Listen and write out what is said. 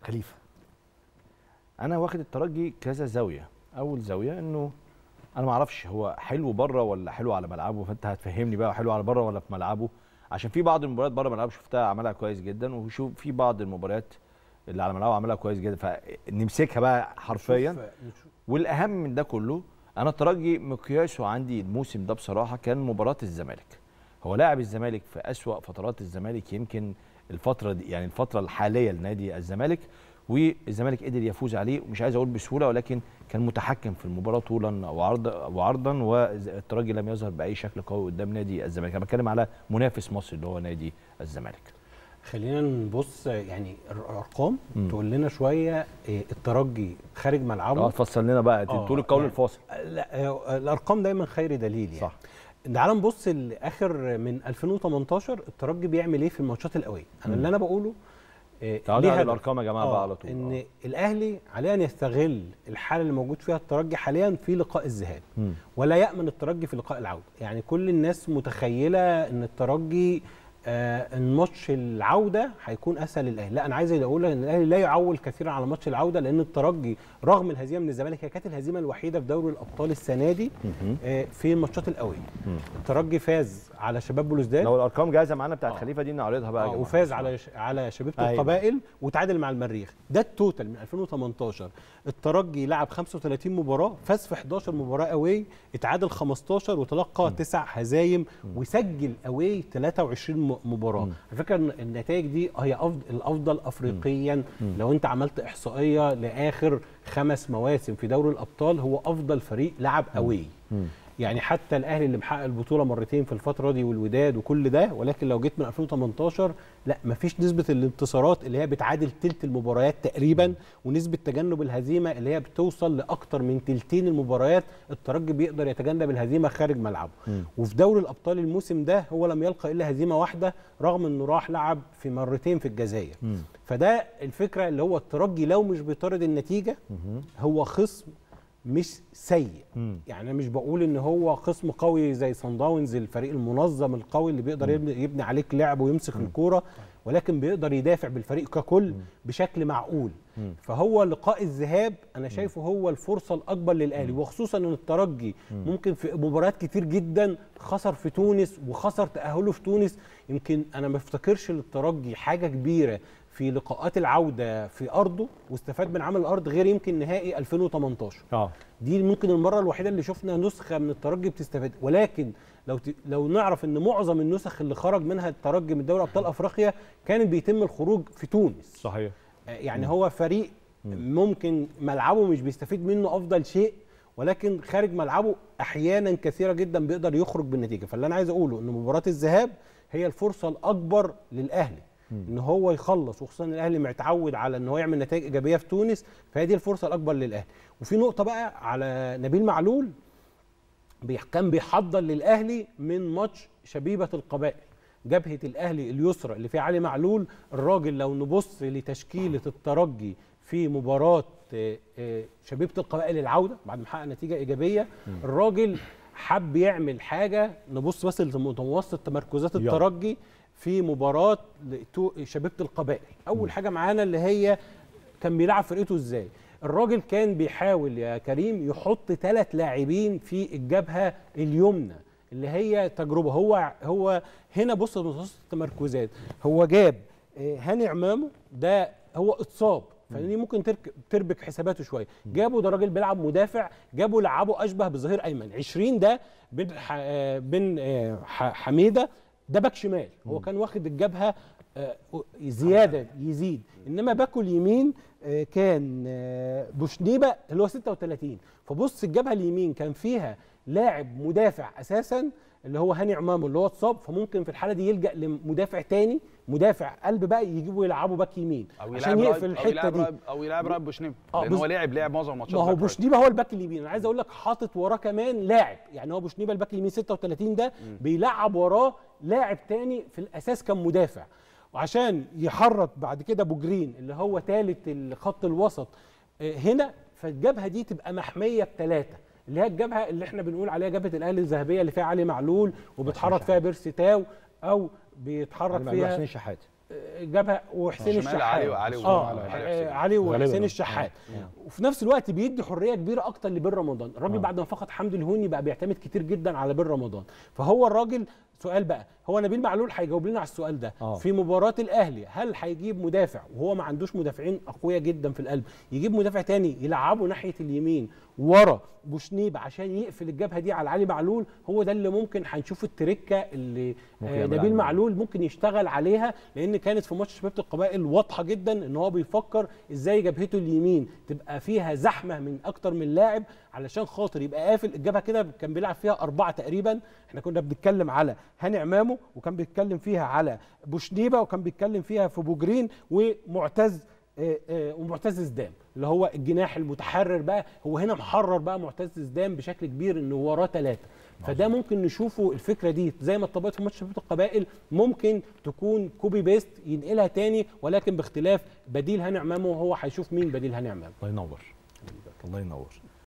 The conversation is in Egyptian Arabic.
خليفه انا واخد الترجي كذا زاويه اول زاويه انه انا ما اعرفش هو حلو بره ولا حلو على ملعبه فانت هتفهمني بقى حلو على بره ولا في ملعبه عشان في بعض المباريات بره ملعبه شفتها عملها كويس جدا وشوف في بعض المباريات اللي على ملعبه عملها كويس جدا فنمسكها بقى حرفيا والاهم من ده كله انا الترجي مقياسه عندي الموسم ده بصراحه كان مباراه الزمالك هو لاعب الزمالك في اسوا فترات الزمالك يمكن الفتره دي يعني الفتره الحاليه لنادي الزمالك والزمالك قدر يفوز عليه ومش عايز اقول بسهوله ولكن كان متحكم في المباراه طولا وعرضا وعرضا والترجي لم يظهر باي شكل قوي قدام نادي الزمالك انا بتكلم على منافس مصري اللي هو نادي الزمالك خلينا نبص يعني الارقام تقول لنا شويه الترجي خارج ملعبه اه تفصل لنا بقى تقول القول يعني الفاصل لا الارقام دايما خير دليل يعني صح تعال نبص لاخر من 2018 الترجي بيعمل ايه في الماتشات القويه انا اللي انا بقوله تعالوا على الارقام يا جماعه بقى على طول ان آه. الاهلي عليه ان يستغل الحاله اللي موجود فيها الترجي حاليا في لقاء الذهاب ولا يامن الترجي في لقاء العوده يعني كل الناس متخيله ان الترجي آه الماتش العوده هيكون اسهل للاهلي لا انا عايز اقول ان الاهلي لا يعول كثيرا على ماتش العوده لان الترجي رغم الهزيمه من الزمالك هي كانت الهزيمه الوحيده في دوري الابطال السنه دي آه في الماتشات القويه الترجي فاز على شباب بلوزداد لو الارقام جاهزه معانا بتاعت آه. خليفه دي نعرضها بقى آه وفاز على ش... على شبيبه أيوة. القبائل وتعادل مع المريخ ده التوتال من 2018 الترجي لعب 35 مباراه فاز في 11 مباراه اوي اتعادل 15 وتلقى 9 هزايم وسجل اوي 23 مباراه على فكره النتائج دي هي أفضل الافضل افريقيا مم. لو انت عملت احصائيه لاخر خمس مواسم في دوري الابطال هو افضل فريق لعب اوي يعني حتى الاهلي اللي محقق البطوله مرتين في الفتره دي والوداد وكل ده ولكن لو جيت من 2018 لا مفيش نسبه الانتصارات اللي هي بتعادل تلت المباريات تقريبا ونسبه تجنب الهزيمه اللي هي بتوصل لاكتر من تلتين المباريات الترجي بيقدر يتجنب الهزيمه خارج ملعبه وفي دوري الابطال الموسم ده هو لم يلقى الا هزيمه واحده رغم انه راح لعب في مرتين في الجزائر فده الفكره اللي هو الترجي لو مش بيطارد النتيجه هو خصم مش سيء مم. يعني انا مش بقول ان هو خصم قوي زي صن داونز الفريق المنظم القوي اللي بيقدر مم. يبني, يبني عليك لعب ويمسك مم. الكوره ولكن بيقدر يدافع بالفريق ككل مم. بشكل معقول مم. فهو لقاء الذهاب انا شايفه هو الفرصه الاكبر للاهلي وخصوصا ان الترجي مم. ممكن في مباريات كتير جدا خسر في تونس وخسر تاهله في تونس يمكن انا ما افتكرش للترجي حاجه كبيره في لقاءات العوده في ارضه واستفاد من عمل الارض غير يمكن نهائي 2018 اه دي ممكن المره الوحيده اللي شفنا نسخه من الترجي بتستفاد ولكن لو ت... لو نعرف ان معظم النسخ اللي خرج منها الترجي من دوري ابطال افريقيا كان بيتم الخروج في تونس صحيح يعني هو فريق ممكن ملعبه مش بيستفيد منه افضل شيء ولكن خارج ملعبه احيانا كثيره جدا بيقدر يخرج بالنتيجه فاللي انا عايز اقوله ان مباراه الذهاب هي الفرصه الاكبر للاهلي ان هو يخلص وخصوصا الاهلي متعود على ان هو يعمل نتائج ايجابيه في تونس فهي دي الفرصه الاكبر للاهلي وفي نقطه بقى على نبيل معلول كان بيحضر للاهلي من ماتش شبيبه القبائل جبهه الاهلي اليسرى اللي فيها علي معلول الراجل لو نبص لتشكيله الترجي في مباراه شبيبه القبائل العوده بعد ما حقق نتيجه ايجابيه الراجل حب يعمل حاجه نبص بس لمتوسط تمركزات الترجي في مباراه شبيبه القبائل اول حاجه معانا اللي هي كان بيلعب فرقته ازاي الراجل كان بيحاول يا كريم يحط ثلاث لاعبين في الجبهه اليمنى اللي هي تجربه هو هو هنا بص متوسط التمركزات هو جاب هاني عمامه ده هو اتصاب فدي ممكن تربك حساباته شويه جابوا ده راجل بيلعب مدافع جابوا لعبه اشبه بظهير ايمن 20 ده بن بن حميده ده باك شمال هو كان واخد الجبهه زياده يزيد انما باكو اليمين كان بوشنيبه اللي هو 36 فبص الجبهه اليمين كان فيها لاعب مدافع اساسا اللي هو هاني عمامه اللي هو اتصاب فممكن في الحاله دي يلجا لمدافع تاني مدافع قلب بقى يجيبوا يلعبوا باك يمين أو عشان يقفل الحته دي دي او يلعب رائب بوشنيبه لان هو لعب لعب معظم الماتشات ما هو بوشنيبه هو الباك اليمين انا عايز اقول لك حاطط وراه كمان لاعب يعني هو بوشنيبه الباك اليمين 36 ده م. بيلعب وراه لاعب تاني في الاساس كان مدافع وعشان يحرك بعد كده ابو جرين اللي هو ثالث خط الوسط هنا فالجبهه دي تبقى محميه بثلاثه اللي هي الجبهه اللي احنا بنقول عليها جبهه الاهلي الذهبيه اللي فيها علي معلول وبيتحرك فيها بيرسي تاو او بيتحرك فيها حسين شحات آه، جابها وحسين شمال الشحات علي وعلي اه وعلي آه، حسين. علي وحسين غالباً. الشحات وفي نفس الوقت بيدي حريه كبيره اكتر لبن رمضان الراجل آه. بعد ما فقد حمدي الهوني بقى بيعتمد كتير جدا على بن رمضان فهو الراجل سؤال بقى هو نبيل معلول هيجاوب لنا على السؤال ده آه. في مباراه الاهلي هل هيجيب مدافع وهو ما عندوش مدافعين اقوياء جدا في القلب يجيب مدافع تاني يلعبه ناحيه اليمين ورا بوشنيب عشان يقفل الجبهه دي على علي معلول هو ده اللي ممكن هنشوف التركه اللي ممكن آه يعمل نبيل عليه. معلول ممكن يشتغل عليها لان كانت في ماتش شباب القبائل واضحه جدا ان هو بيفكر ازاي جبهته اليمين تبقى فيها زحمه من اكتر من لاعب علشان خاطر يبقى قافل الجبهه كده كان بيلعب فيها اربعه تقريبا احنا كنا بنتكلم على هاني عمامه وكان بيتكلم فيها على بوشنيبه وكان بيتكلم فيها في بوجرين ومعتز آه، آه، ومعتز زدان اللي هو الجناح المتحرر بقى هو هنا محرر بقى معتز زدان بشكل كبير انه وراه ثلاثه فده ممكن نشوفه الفكره دي زي ما اتطبقت في ماتش شباب القبائل ممكن تكون كوبي بيست ينقلها تاني ولكن باختلاف بديل هاني عمامه وهو هيشوف مين بديل هاني عمامه الله ينور الله ينور